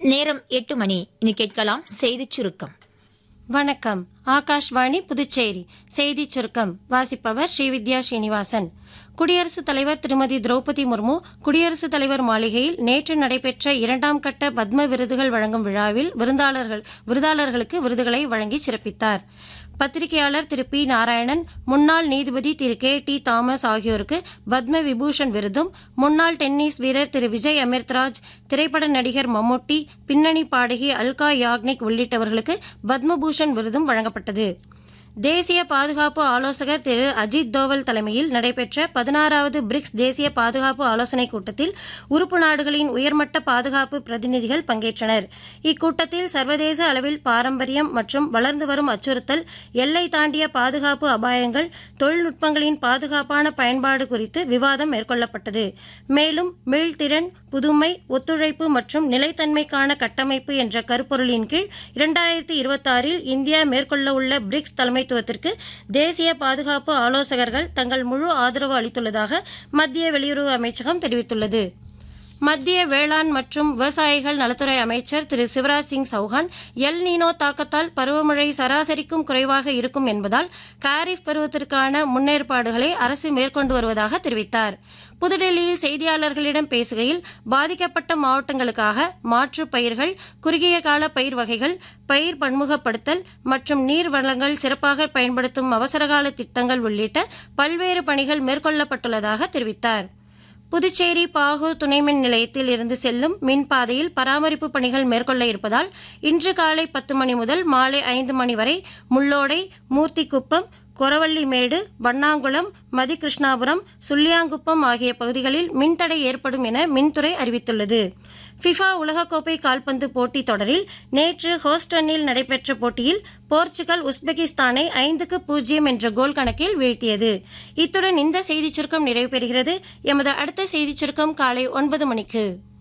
நேரம் எட்டு மணி இனி கேட்கலாம் செய்திச் சுருக்கம் வணக்கம் ஆகாஷ்வாணி புதுச்சேரி செய்திச் சுருக்கம் வாசிப்பவர் ஸ்ரீவித்யா ஸ்ரீனிவாசன் குடியரசுத் தலைவர் திருமதி திரௌபதி முர்மு குடியரசுத் தலைவர் மாளிகையில் நேற்று நடைபெற்ற இரண்டாம் கட்ட பத்ம விருதுகள் வழங்கும் விழாவில் விருந்தாளர்கள் விருதாளர்களுக்கு விருதுகளை வழங்கி சிறப்பித்தார் பத்திரிகையாளர் திரு பி நாராயணன் முன்னாள் நீதிபதி திரு கே டி தாமஸ் ஆகியோருக்கு பத்ம விபூஷன் விருதும் முன்னாள் டென்னிஸ் வீரர் திரு விஜய் அமிர்தராஜ் திரைப்பட நடிகர் மம்முட்டி பின்னணி பாடகி அல்கா யாக்னிக் உள்ளிட்டவர்களுக்கு பத்மபூஷன் விருதும் வழங்கப்பட்டது தேசிய பாதுகாப்பு ஆலோசகர் திரு அஜித் தோவல் தலைமையில் நடைபெற்ற பதினாறாவது பிரிக்ஸ் தேசிய பாதுகாப்பு ஆலோசனைக் கூட்டத்தில் உறுப்பு நாடுகளின் உயர்மட்ட பாதுகாப்பு பிரதிநிதிகள் பங்கேற்றனர் இக்கூட்டத்தில் சர்வதேச அளவில் பாரம்பரியம் மற்றும் வளர்ந்து வரும் அச்சுறுத்தல் எல்லை தாண்டிய பாதுகாப்பு அபாயங்கள் தொழில்நுட்பங்களின் பாதுகாப்பான பயன்பாடு குறித்து விவாதம் மேற்கொள்ளப்பட்டது மேலும் மீள்திறன் புதுமை ஒத்துழைப்பு மற்றும் நிலைத்தன்மைக்கான கட்டமைப்பு என்ற கருப்பொருளின் கீழ் இரண்டாயிரத்தி இருபத்தாறில் இந்தியா மேற்கொள்ள உள்ள பிரிக்ஸ் தலைமைத்துவத்திற்கு தேசிய பாதுகாப்பு ஆலோசகர்கள் தங்கள் முழு ஆதரவு அளித்துள்ளதாக மத்திய வெளியுறவு அமைச்சகம் தெரிவித்துள்ளது மத்திய வேளாண் மற்றும் விவசாயிகள் நலத்துறை அமைச்சர் திரு சிவராஜ் சிங் சௌஹான் எல் நீனோ தாக்கத்தால் பருவமழை சராசரிக்கும் குறைவாக இருக்கும் என்பதால் காரிஃப் பருவத்திற்கான முன்னேற்பாடுகளை அரசு மேற்கொண்டு வருவதாக தெரிவித்தார் புதுடெல்லியில் செய்தியாளர்களிடம் பேசுகையில் பாதிக்கப்பட்ட மாவட்டங்களுக்காக மாற்றுப் பயிர்கள் குறுகிய கால பயிர் வகைகள் பயிர் பன்முகப்படுத்தல் மற்றும் நீர் வளங்கள் சிறப்பாக பயன்படுத்தும் அவசரகால திட்டங்கள் உள்ளிட்ட பல்வேறு பணிகள் மேற்கொள்ளப்பட்டுள்ளதாக தெரிவித்தார் புதுச்சேரி பாகூர் துணைமின் நிலையத்தில் இருந்து செல்லும் மின் பாதையில் பராமரிப்பு பணிகள் மேற்கொள்ள இருப்பதால் இன்று காலை பத்து மணி முதல் மாலை ஐந்து மணி வரை முள்ளோடை மூர்த்திக்குப்பம் கொரவள்ளிமேடு வண்ணாங்குளம் மதிகிருஷ்ணாபுரம் சுள்ளியாங்குப்பம் ஆகிய பகுதிகளில் மின்தடை ஏற்படும் என மின்துறை அறிவித்துள்ளது ஃபிஃபா உலகக்கோப்பை கால்பந்து போட்டித் தொடரில் நேற்று ஹோஸ்டனில் நடைபெற்ற போட்டியில் போர்ச்சுகல் உஸ்பெகிஸ்தானை ஐந்துக்கு பூஜ்ஜியம் என்ற கோல் கணக்கில் வீழ்த்தியது இத்துடன் இந்த செய்திச் சுருக்கம் நிறைவு பெறுகிறது எமது அடுத்த செய்திச் சுருக்கம் காலை ஒன்பது மணிக்கு